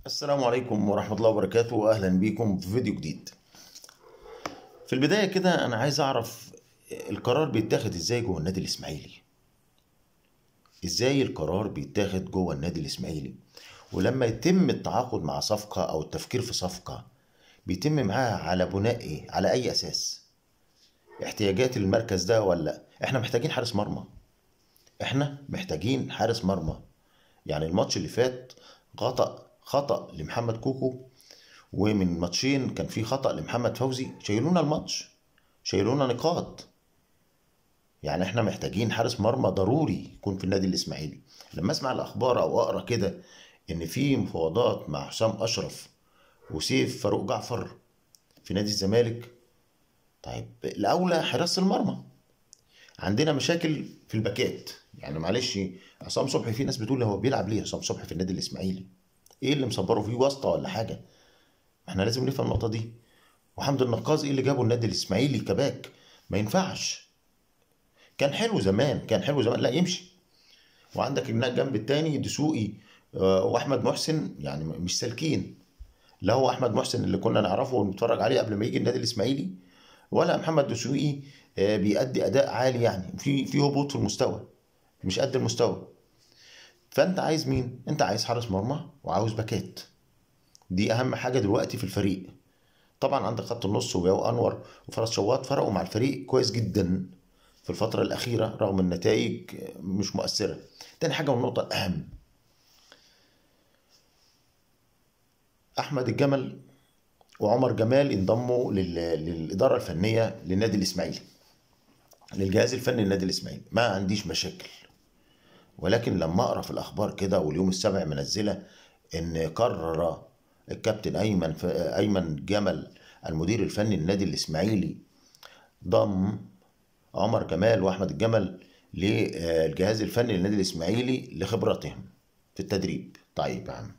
السلام عليكم ورحمة الله وبركاته وأهلا بيكم في فيديو جديد في البداية كده أنا عايز أعرف القرار بيتاخد إزاي جوه النادي الإسماعيلي إزاي القرار بيتاخد جوه النادي الإسماعيلي ولما يتم التعاقد مع صفقة أو التفكير في صفقة بيتم معاها على بناء إيه على أي أساس احتياجات المركز ده ولا إحنا محتاجين حارس مرمى إحنا محتاجين حارس مرمى يعني الماتش اللي فات خطأ خطأ لمحمد كوكو ومن ماتشين كان في خطأ لمحمد فوزي شايلونا الماتش شايلونا نقاط يعني احنا محتاجين حارس مرمى ضروري يكون في النادي الاسماعيلي لما اسمع الاخبار او اقرا كده ان في مفاوضات مع حسام اشرف وسيف فاروق جعفر في نادي الزمالك طيب الاولى حراسه المرمى عندنا مشاكل في الباكات يعني معلش عصام صبحي في ناس بتقول هو بيلعب ليه عصام صبحي في النادي الاسماعيلي ايه اللي مصبره فيه واسطه ولا حاجه احنا لازم نفهم النقطه دي وحمد النقاز ايه اللي جابه النادي الاسماعيلي كباك ما ينفعش كان حلو زمان كان حلو زمان لا يمشي وعندك الجنب التاني دسوقي آه، واحمد محسن يعني مش سالكين لا هو احمد محسن اللي كنا نعرفه ونتفرج عليه قبل ما يجي النادي الاسماعيلي ولا محمد دسوقي آه، بيأدي اداء عالي يعني في في هبوط في المستوى مش قد المستوى فانت عايز مين انت عايز حارس مرمى وعاوز باكات دي اهم حاجه دلوقتي في الفريق طبعا عندك خط النص وبياو انور وفرس شواط فرقوا مع الفريق كويس جدا في الفتره الاخيره رغم النتائج مش مؤثره تاني حاجه والنقطه الاهم احمد الجمل وعمر جمال انضموا لل... للاداره الفنيه للنادي الاسماعيلي للجهاز الفني للنادي الاسماعيلي ما عنديش مشاكل ولكن لما اقرا في الاخبار كده واليوم السابع منزله ان قرر الكابتن ايمن ف... ايمن جمل المدير الفني للنادي الاسماعيلي ضم عمر جمال واحمد الجمل للجهاز الفني للنادي الاسماعيلي لخبرتهم في التدريب طيب يا عم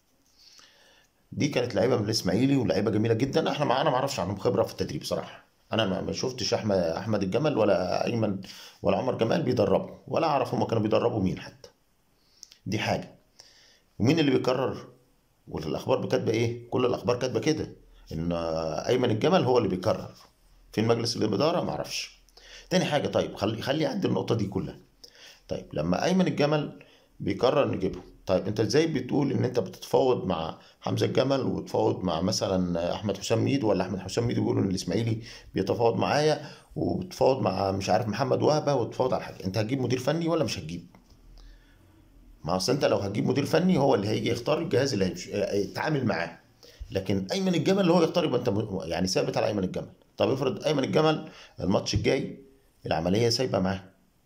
دي كانت لعيبه من الاسماعيلي ولاعيبه جميله جدا احنا ما انا ما اعرفش عنهم خبره في التدريب صراحه انا ما ما شفتش احمد احمد الجمل ولا ايمن ولا عمر جمال بيدربوا ولا اعرف هم كانوا بيدربوا مين حتى دي حاجه ومين اللي بيقرر والاخبار كاتبه ايه كل الاخبار كاتبه كده ان ايمن الجمل هو اللي بيقرر في المجلس الاداره ما اعرفش تاني حاجه طيب خلي خلي عندي النقطه دي كلها طيب لما ايمن الجمل بيقرر نجيبه طيب انت ازاي بتقول ان انت بتتفاوض مع حمزه الجمل وتفاوض مع مثلا احمد حسام ميدو ولا احمد حسام ميدو بيقولوا ان الاسماعيلي بيتفاوض معايا وبتفاوض مع مش عارف محمد وهبه وتفاوض على حاجه انت هتجيب مدير فني ولا مش هتجيب ما اصل انت لو هتجيب مدير فني هو اللي هيجي يختار الجهاز اللي هيمشي- يتعامل معاه لكن ايمن الجمل اللي هو يختار يبقى انت م- يعني ثابت على ايمن الجمل طب افرض ايمن الجمل الماتش الجاي العمليه سايبه معاه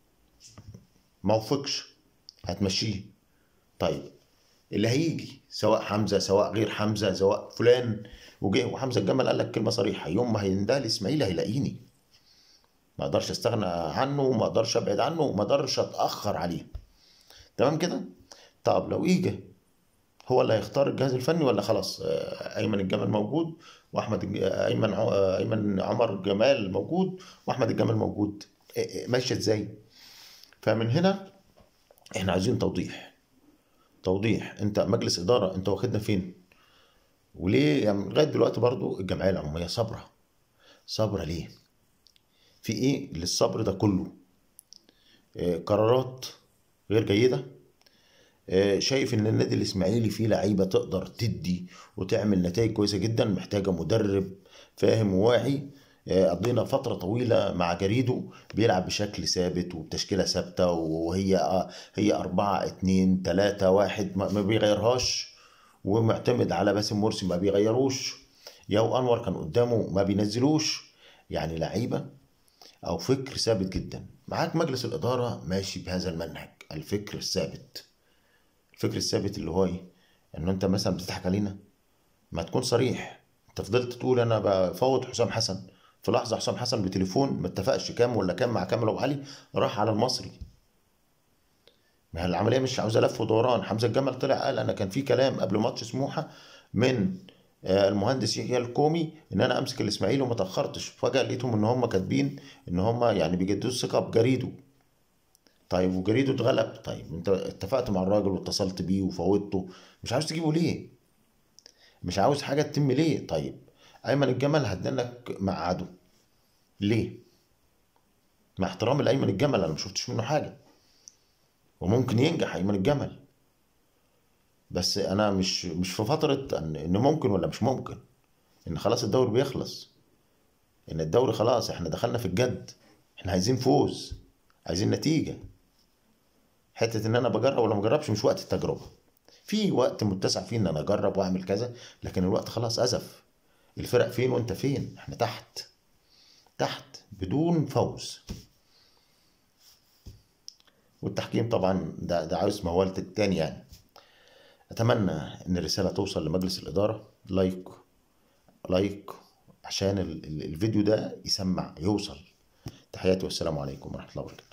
ما وفقش هتمشيه طيب اللي هيجي سواء حمزه سواء غير حمزه سواء فلان وجه وحمزه الجمل قال لك كلمه صريحه يوم ما هينده الاسماعيلي هيلاقيني ما اقدرش استغنى عنه وما اقدرش ابعد عنه وما اقدرش اتاخر عليه تمام كده طب لو اجى هو اللي هيختار الجهاز الفني ولا خلاص آه، ايمن الجمل موجود واحمد الج- آه، ايمن ع- آه، ايمن عمر جمال موجود واحمد الجمل موجود آه، آه، ماشيه ازاي فمن هنا احنا عايزين توضيح توضيح انت مجلس اداره انت واخدنا فين وليه يعني لغايه دلوقتي برضو الجمعيه العموميه صابره صابره ليه في ايه للصبر ده كله آه، قرارات غير جيده آه، شايف ان النادي الاسماعيلي فيه لعيبه تقدر تدي وتعمل نتائج كويسه جدا محتاجه مدرب فاهم وواعي آه، قضينا فتره طويله مع جريدو بيلعب بشكل ثابت وبتشكيله ثابته وهي آه، هي أربعة اتنين تلاتة واحد ما ما بيغيرهاش ومعتمد على باسم مرسي ما بيغيروش ياو انور كان قدامه ما بينزلوش يعني لعيبه او فكر ثابت جدا معاك مجلس الاداره ماشي بهذا المنهج الفكر الثابت الفكر الثابت اللي هو ايه ان انت مثلا بتضحك علينا ما تكون صريح انت فضلت تقول انا بفوض حسام حسن في لحظه حسام حسن بتليفون ما اتفقش كام ولا كام مع كامل ابو علي راح على المصري ما هي العمليه مش عاوزه لف ودوران حمزه الجمل طلع قال انا كان في كلام قبل ماتش سموحه من آه، المهندس يحيى الكومي ان انا امسك الاسماعيلي وما تاخرتش فجاه لقيتهم ان هم كاتبين ان هم يعني بيجددوا الثقه بجريدو طيب وجريدو اتغلب طيب انت اتفقت مع الراجل واتصلت بيه وفوتته مش عاوز تجيبه ليه مش عاوز حاجه تتم ليه طيب ايمن الجمل هدنك مع عدو ليه مع احترامي لايمن الجمل انا ما شفتش منه حاجه وممكن ينجح ايمن الجمل بس انا مش مش في فتره ان إن ممكن ولا مش ممكن ان خلاص الدوري بيخلص ان الدوري خلاص احنا دخلنا في الجد احنا عايزين فوز عايزين نتيجه حته ان انا بجرب ولا ما بجربش مش وقت التجربه في وقت متسع فيه ان انا اجرب واعمل كذا لكن الوقت خلاص ازف الفرق فين وانت فين احنا تحت تحت بدون فوز والتحكيم طبعا ده ده عاوز موال تاني يعني اتمنى ان الرساله توصل لمجلس الاداره لايك لايك عشان ال- ال- الفيديو ده يسمع يوصل تحياتي والسلام عليكم ورحمه الله وبركاته